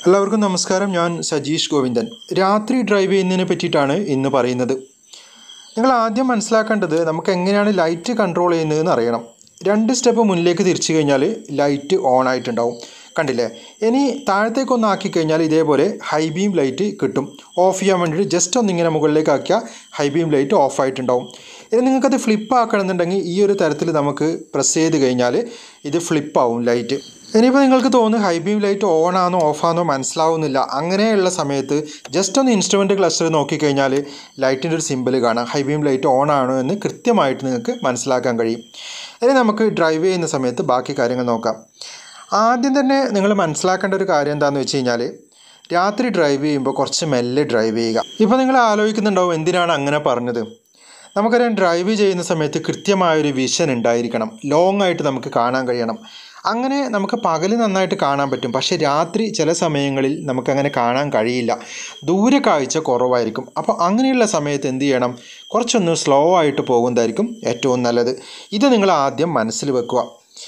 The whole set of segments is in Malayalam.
എല്ലാവർക്കും നമസ്കാരം ഞാൻ സജീഷ് ഗോവിന്ദൻ രാത്രി ഡ്രൈവ് ചെയ്യുന്നതിനെ പറ്റിയിട്ടാണ് ഇന്ന് പറയുന്നത് നിങ്ങൾ ആദ്യം മനസ്സിലാക്കേണ്ടത് നമുക്ക് എങ്ങനെയാണ് ലൈറ്റ് കൺട്രോൾ ചെയ്യുന്നതെന്ന് അറിയണം രണ്ട് സ്റ്റെപ്പ് മുന്നിലേക്ക് തിരിച്ചു കഴിഞ്ഞാൽ ലൈറ്റ് ഓൺ ആയിട്ടുണ്ടാവും കണ്ടില്ലേ ഇനി താഴത്തേക്കൊന്ന് ആക്കി കഴിഞ്ഞാൽ ഇതേപോലെ ഹൈ ബീം ലൈറ്റ് കിട്ടും ഓഫ് ചെയ്യാൻ വേണ്ടിയിട്ട് ജസ്റ്റ് ഒന്ന് ഇങ്ങനെ മുകളിലേക്ക് ആക്കിയാൽ ഹൈ ബീം ലൈറ്റ് ഓഫ് ആയിട്ടുണ്ടാവും ഇനി നിങ്ങൾക്കത് ഫ്ലിപ്പ് ആക്കണമെന്നുണ്ടെങ്കിൽ ഈ ഒരു തരത്തിൽ നമുക്ക് പ്രസ് ചെയ്ത് കഴിഞ്ഞാൽ ഇത് ഫ്ലിപ്പാവും ലൈറ്റ് ഇനിയിപ്പോൾ നിങ്ങൾക്ക് തോന്നുന്നു ഹൈ ബീം ലൈറ്റ് ഓൺ ആണോ ഓഫ് ആണോ മനസ്സിലാവുന്നില്ല അങ്ങനെയുള്ള സമയത്ത് ജസ്റ്റ് ഒന്ന് ഇൻസ്ട്രുമെൻറ്റ് ക്ലസ്റ്റർ നോക്കിക്കഴിഞ്ഞാൽ ലൈറ്റിൻ്റെ ഒരു സിമ്പിൾ കാണാം ഹൈ ബീം ലൈറ്റ് ഓൺ ആണോ എന്ന് കൃത്യമായിട്ട് നിങ്ങൾക്ക് മനസ്സിലാക്കാൻ കഴിയും ഇനി നമുക്ക് ഡ്രൈവ് ചെയ്യുന്ന സമയത്ത് ബാക്കി കാര്യങ്ങൾ നോക്കാം ആദ്യം തന്നെ നിങ്ങൾ മനസ്സിലാക്കേണ്ട ഒരു കാര്യം എന്താണെന്ന് വെച്ച് കഴിഞ്ഞാൽ രാത്രി ഡ്രൈവ് ചെയ്യുമ്പോൾ കുറച്ച് മെല്ലെ ഡ്രൈവ് ചെയ്യുക ഇപ്പോൾ നിങ്ങൾ ആലോചിക്കുന്നുണ്ടാവും എന്തിനാണ് അങ്ങനെ പറഞ്ഞത് നമുക്കറിയാം ഡ്രൈവ് ചെയ്യുന്ന സമയത്ത് കൃത്യമായൊരു വിഷൻ ഉണ്ടായിരിക്കണം ലോങ് ആയിട്ട് നമുക്ക് കാണാൻ കഴിയണം അങ്ങനെ നമുക്ക് പകൽ നന്നായിട്ട് കാണാൻ പറ്റും പക്ഷേ രാത്രി ചില സമയങ്ങളിൽ നമുക്കങ്ങനെ കാണാൻ കഴിയില്ല ദൂരെ കാഴ്ച കുറവായിരിക്കും അപ്പോൾ അങ്ങനെയുള്ള സമയത്ത് എന്ത് ചെയ്യണം കുറച്ചൊന്ന് സ്ലോ ആയിട്ട് പോകുന്നതായിരിക്കും ഏറ്റവും നല്ലത് ഇത് നിങ്ങൾ ആദ്യം മനസ്സിൽ വെക്കുക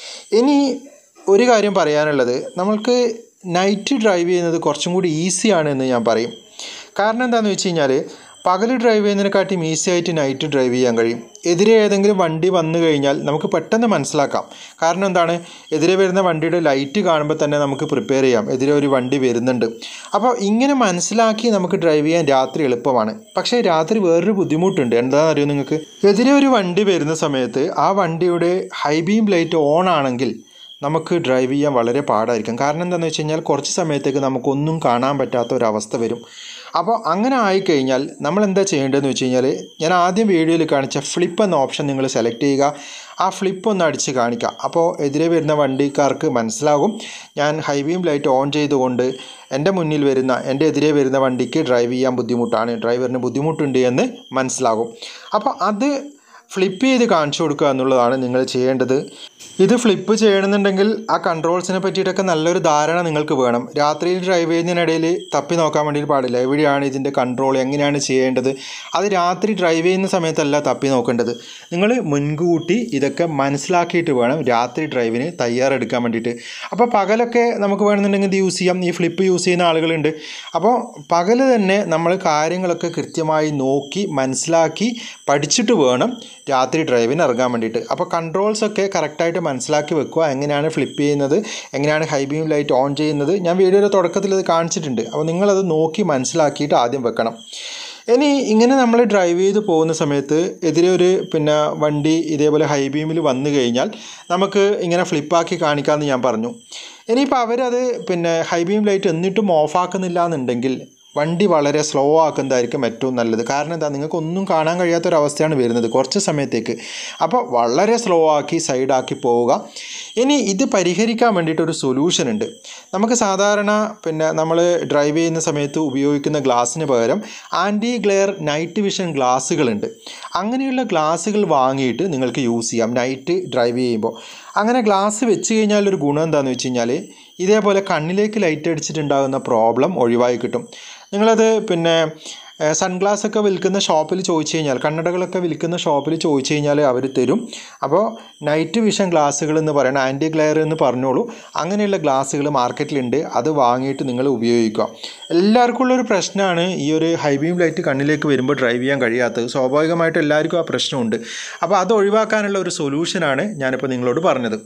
ഇനി ഒരു കാര്യം പറയാനുള്ളത് നമ്മൾക്ക് നൈറ്റ് ഡ്രൈവ് ചെയ്യുന്നത് കുറച്ചും കൂടി ഈസിയാണ് എന്ന് ഞാൻ പറയും കാരണം എന്താണെന്ന് വെച്ച് കഴിഞ്ഞാൽ പകൽ ഡ്രൈവ് ചെയ്യുന്നതിനെക്കാട്ടിയും ഈസി ആയിട്ട് നൈറ്റ് ഡ്രൈവ് ചെയ്യാൻ കഴിയും എതിരെ ഏതെങ്കിലും വണ്ടി വന്നു കഴിഞ്ഞാൽ നമുക്ക് പെട്ടെന്ന് മനസ്സിലാക്കാം കാരണം എന്താണ് എതിരെ വരുന്ന വണ്ടിയുടെ ലൈറ്റ് കാണുമ്പോൾ തന്നെ നമുക്ക് പ്രിപ്പയർ ചെയ്യാം എതിരെ ഒരു വണ്ടി വരുന്നുണ്ട് അപ്പോൾ ഇങ്ങനെ മനസ്സിലാക്കി നമുക്ക് ഡ്രൈവ് ചെയ്യാൻ രാത്രി എളുപ്പമാണ് പക്ഷേ രാത്രി വേറൊരു ബുദ്ധിമുട്ടുണ്ട് എന്താണെന്ന് അറിയോ നിങ്ങൾക്ക് എതിരെ ഒരു വണ്ടി വരുന്ന സമയത്ത് ആ വണ്ടിയുടെ ഹൈ ബീം ലൈറ്റ് ഓൺ ആണെങ്കിൽ നമുക്ക് ഡ്രൈവ് ചെയ്യാൻ വളരെ പാടായിരിക്കും കാരണം എന്താണെന്ന് വെച്ച് കഴിഞ്ഞാൽ കുറച്ച് സമയത്തേക്ക് നമുക്കൊന്നും കാണാൻ പറ്റാത്ത ഒരവസ്ഥ വരും അപ്പോൾ അങ്ങനെ ആയിക്കഴിഞ്ഞാൽ നമ്മൾ എന്താ ചെയ്യേണ്ടതെന്ന് വെച്ച് കഴിഞ്ഞാൽ ഞാൻ ആദ്യം വീഡിയോയിൽ കാണിച്ച ഫ്ലിപ്പ് എന്ന ഓപ്ഷൻ നിങ്ങൾ സെലക്ട് ചെയ്യുക ആ ഫ്ലിപ്പ് ഒന്ന് അടിച്ച് കാണിക്കുക അപ്പോൾ എതിരെ വരുന്ന വണ്ടിക്കാർക്ക് മനസ്സിലാകും ഞാൻ ഹൈ ബീം ലൈറ്റ് ഓൺ ചെയ്തുകൊണ്ട് എൻ്റെ മുന്നിൽ വരുന്ന എൻ്റെ എതിരെ വരുന്ന വണ്ടിക്ക് ഡ്രൈവ് ചെയ്യാൻ ബുദ്ധിമുട്ടാണ് ഡ്രൈവറിന് ബുദ്ധിമുട്ടുണ്ട് എന്ന് മനസ്സിലാകും അപ്പോൾ അത് ഫ്ലിപ്പ് ചെയ്ത് കാണിച്ചു കൊടുക്കുക എന്നുള്ളതാണ് നിങ്ങൾ ചെയ്യേണ്ടത് ഇത് ഫ്ലിപ്പ് ചെയ്യണമെന്നുണ്ടെങ്കിൽ ആ കൺട്രോൾസിനെ പറ്റിയിട്ടൊക്കെ നല്ലൊരു ധാരണ നിങ്ങൾക്ക് വേണം രാത്രിയിൽ ഡ്രൈവ് ചെയ്യുന്നതിനിടയിൽ തപ്പി നോക്കാൻ വേണ്ടിയിട്ട് പാടില്ല എവിടെയാണ് ഇതിൻ്റെ കൺട്രോൾ എങ്ങനെയാണ് ചെയ്യേണ്ടത് അത് രാത്രി ഡ്രൈവ് ചെയ്യുന്ന സമയത്തല്ല തപ്പി നോക്കേണ്ടത് നിങ്ങൾ മുൻകൂട്ടി ഇതൊക്കെ മനസ്സിലാക്കിയിട്ട് വേണം രാത്രി ഡ്രൈവിന് തയ്യാറെടുക്കാൻ വേണ്ടിയിട്ട് അപ്പോൾ പകലൊക്കെ നമുക്ക് വേണമെന്നുണ്ടെങ്കിൽ ഇത് യൂസ് ചെയ്യാം ഈ ഫ്ലിപ്പ് യൂസ് ചെയ്യുന്ന ആളുകളുണ്ട് അപ്പോൾ പകൽ തന്നെ നമ്മൾ കാര്യങ്ങളൊക്കെ കൃത്യമായി നോക്കി മനസ്സിലാക്കി പഠിച്ചിട്ട് വേണം രാത്രി ഡ്രൈവിന് ഇറങ്ങാൻ വേണ്ടിയിട്ട് അപ്പോൾ കൺട്രോൾസൊക്കെ കറക്റ്റായിട്ട് മനസ്സിലാക്കി വെക്കുക എങ്ങനെയാണ് ഫ്ലിപ്പ് ചെയ്യുന്നത് എങ്ങനെയാണ് ഹൈ ബീം ലൈറ്റ് ഓൺ ചെയ്യുന്നത് ഞാൻ വീഡിയോയുടെ തുടക്കത്തിൽ ഇത് കാണിച്ചിട്ടുണ്ട് അപ്പോൾ നിങ്ങളത് നോക്കി മനസ്സിലാക്കിയിട്ട് ആദ്യം വെക്കണം ഇനി ഇങ്ങനെ നമ്മൾ ഡ്രൈവ് ചെയ്ത് പോകുന്ന സമയത്ത് എതിരെ ഒരു പിന്നെ വണ്ടി ഇതേപോലെ ഹൈ ബീമിൽ വന്നു കഴിഞ്ഞാൽ നമുക്ക് ഇങ്ങനെ ഫ്ലിപ്പാക്കി കാണിക്കാമെന്ന് ഞാൻ പറഞ്ഞു ഇനിയിപ്പോൾ അവരത് പിന്നെ ഹൈ ബീം ലൈറ്റ് എന്നിട്ടും ഓഫാക്കുന്നില്ല എന്നുണ്ടെങ്കിൽ വണ്ടി വളരെ സ്ലോ ആക്കുന്നതായിരിക്കും ഏറ്റവും നല്ലത് കാരണം എന്താ നിങ്ങൾക്ക് ഒന്നും കാണാൻ കഴിയാത്തൊരവസ്ഥയാണ് വരുന്നത് കുറച്ച് സമയത്തേക്ക് അപ്പോൾ വളരെ സ്ലോ ആക്കി സൈഡാക്കി പോവുക ഇനി ഇത് പരിഹരിക്കാൻ വേണ്ടിയിട്ട് ഒരു സൊല്യൂഷൻ ഉണ്ട് നമുക്ക് സാധാരണ പിന്നെ നമ്മൾ ഡ്രൈവ് ചെയ്യുന്ന സമയത്ത് ഉപയോഗിക്കുന്ന ഗ്ലാസ്സിന് പകരം ആൻറ്റി ഗ്ലെയർ നൈറ്റ് വിഷൻ ഗ്ലാസ്സുകളുണ്ട് അങ്ങനെയുള്ള ഗ്ലാസ്സുകൾ വാങ്ങിയിട്ട് നിങ്ങൾക്ക് യൂസ് ചെയ്യാം നൈറ്റ് ഡ്രൈവ് ചെയ്യുമ്പോൾ അങ്ങനെ ഗ്ലാസ് വെച്ച് കഴിഞ്ഞാൽ ഒരു ഗുണം എന്താണെന്ന് വെച്ച് കഴിഞ്ഞാൽ ഇതേപോലെ കണ്ണിലേക്ക് ലൈറ്റ് അടിച്ചിട്ടുണ്ടാകുന്ന പ്രോബ്ലം ഒഴിവായി കിട്ടും നിങ്ങളത് പിന്നെ സൺഗ്ലാസ് ഒക്കെ വിൽക്കുന്ന ഷോപ്പിൽ ചോദിച്ചു കഴിഞ്ഞാൽ കണ്ണടകളൊക്കെ വിൽക്കുന്ന ഷോപ്പിൽ ചോദിച്ചു കഴിഞ്ഞാൽ അവർ തരും അപ്പോൾ നൈറ്റ് വിഷൻ ഗ്ലാസ്സുകൾ എന്ന് പറയുന്നത് ആൻറ്റി ഗ്ലെയർ എന്ന് പറഞ്ഞോളൂ അങ്ങനെയുള്ള ഗ്ലാസ്സുകൾ മാർക്കറ്റിലുണ്ട് അത് വാങ്ങിയിട്ട് നിങ്ങൾ ഉപയോഗിക്കുക എല്ലാവർക്കും ഉള്ളൊരു പ്രശ്നമാണ് ഈ ഒരു ഹൈ ബീം ലൈറ്റ് കണ്ണിലേക്ക് വരുമ്പോൾ ഡ്രൈവ് ചെയ്യാൻ കഴിയാത്തത് സ്വാഭാവികമായിട്ട് എല്ലാവർക്കും ആ പ്രശ്നമുണ്ട് അപ്പോൾ അത് ഒഴിവാക്കാനുള്ള ഒരു സൊല്യൂഷനാണ് ഞാനിപ്പോൾ നിങ്ങളോട് പറഞ്ഞത്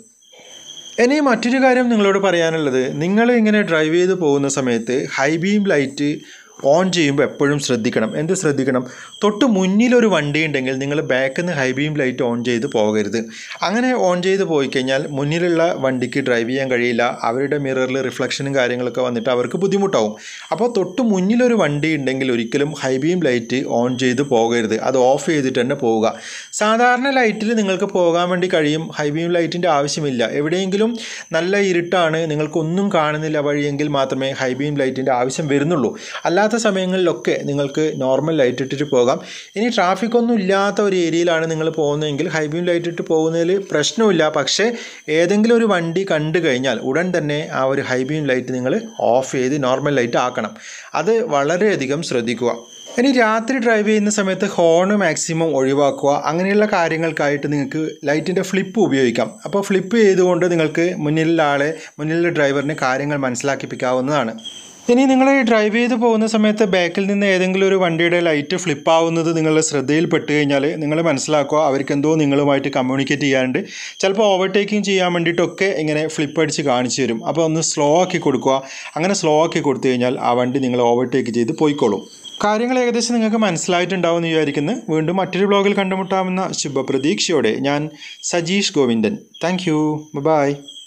ഇനി മറ്റൊരു കാര്യം നിങ്ങളോട് പറയാനുള്ളത് നിങ്ങൾ ഇങ്ങനെ ഡ്രൈവ് ചെയ്ത് പോകുന്ന സമയത്ത് ഹൈ ബീം ലൈറ്റ് ഓൺ ചെയ്യുമ്പോൾ എപ്പോഴും ശ്രദ്ധിക്കണം എന്ത് ശ്രദ്ധിക്കണം തൊട്ട് മുന്നിലൊരു വണ്ടി ഉണ്ടെങ്കിൽ നിങ്ങൾ ബാക്കിൽ നിന്ന് ഹൈ ബീം ലൈറ്റ് ഓൺ ചെയ്ത് പോകരുത് അങ്ങനെ ഓൺ ചെയ്ത് പോയി കഴിഞ്ഞാൽ മുന്നിലുള്ള വണ്ടിക്ക് ഡ്രൈവ് ചെയ്യാൻ കഴിയില്ല അവരുടെ മിററിൽ റിഫ്ലക്ഷനും കാര്യങ്ങളൊക്കെ വന്നിട്ട് അവർക്ക് ബുദ്ധിമുട്ടാവും അപ്പോൾ തൊട്ട് മുന്നിലൊരു വണ്ടി ഉണ്ടെങ്കിൽ ഒരിക്കലും ഹൈ ബീം ലൈറ്റ് ഓൺ ചെയ്ത് പോകരുത് അത് ഓഫ് ചെയ്തിട്ട് തന്നെ പോവുക സാധാരണ ലൈറ്റിൽ നിങ്ങൾക്ക് പോകാൻ വേണ്ടി കഴിയും ഹൈ ബീം ലൈറ്റിൻ്റെ ആവശ്യമില്ല എവിടെയെങ്കിലും നല്ല ഇരുട്ടാണ് നിങ്ങൾക്കൊന്നും കാണുന്നില്ല വഴിയെങ്കിൽ മാത്രമേ ഹൈ ബീം ലൈറ്റിൻ്റെ ആവശ്യം വരുന്നുള്ളൂ അല്ലാത്ത സമയങ്ങളിലൊക്കെ നിങ്ങൾക്ക് നോർമൽ ലൈറ്റ് ഇട്ടിട്ട് പോകാം ഇനി ട്രാഫിക് ഒന്നും ഇല്ലാത്ത ഒരു ഏരിയയിലാണ് നിങ്ങൾ പോകുന്നതെങ്കിൽ ഹൈ ബീം ലൈറ്റ് ഇട്ട് പോകുന്നതിൽ പ്രശ്നമില്ല പക്ഷേ ഏതെങ്കിലും ഒരു വണ്ടി കണ്ടു കഴിഞ്ഞാൽ ഉടൻ തന്നെ ആ ഒരു ഹൈ ബീം ലൈറ്റ് നിങ്ങൾ ഓഫ് ചെയ്ത് നോർമൽ ലൈറ്റ് ആക്കണം അത് വളരെയധികം ശ്രദ്ധിക്കുക ഇനി രാത്രി ഡ്രൈവ് ചെയ്യുന്ന സമയത്ത് ഹോൺ മാക്സിമം ഒഴിവാക്കുക അങ്ങനെയുള്ള കാര്യങ്ങൾക്കായിട്ട് നിങ്ങൾക്ക് ലൈറ്റിൻ്റെ ഫ്ലിപ്പ് ഉപയോഗിക്കാം അപ്പോൾ ഫ്ലിപ്പ് ചെയ്തുകൊണ്ട് നിങ്ങൾക്ക് മുന്നിലുള്ള ആളെ മുന്നിലുള്ള ഡ്രൈവറിന് കാര്യങ്ങൾ മനസ്സിലാക്കിപ്പിക്കാവുന്നതാണ് ഇനി നിങ്ങൾ ഡ്രൈവ് ചെയ്ത് പോകുന്ന സമയത്ത് ബാക്കിൽ നിന്ന് ഏതെങ്കിലും ഒരു വണ്ടിയുടെ ലൈറ്റ് ഫ്ലിപ്പ് ആവുന്നത് നിങ്ങളുടെ ശ്രദ്ധയിൽപ്പെട്ട് കഴിഞ്ഞാൽ നിങ്ങൾ മനസ്സിലാക്കുക അവർക്ക് എന്തോ നിങ്ങളുമായിട്ട് കമ്മ്യൂണിക്കേറ്റ് ചെയ്യാറുണ്ട് ചിലപ്പോൾ ഓവർടേക്കിംഗ് ചെയ്യാൻ വേണ്ടിയിട്ടൊക്കെ ഇങ്ങനെ ഫ്ലിപ്പ് അടിച്ച് കാണിച്ചു തരും അപ്പോൾ ഒന്ന് സ്ലോ ആക്കി കൊടുക്കുക അങ്ങനെ സ്ലോ ആക്കി കൊടുത്തു കഴിഞ്ഞാൽ ആ വണ്ടി നിങ്ങൾ ഓവർടേക്ക് ചെയ്ത് പോയിക്കോളും കാര്യങ്ങൾ ഏകദേശം നിങ്ങൾക്ക് മനസ്സിലായിട്ടുണ്ടാവും എന്ന് വിചാരിക്കുന്നു വീണ്ടും മറ്റൊരു ബ്ലോഗിൽ കണ്ടുമുട്ടാമെന്ന ശുഭപ്രതീക്ഷയോടെ ഞാൻ Sajeesh Govindan thank you by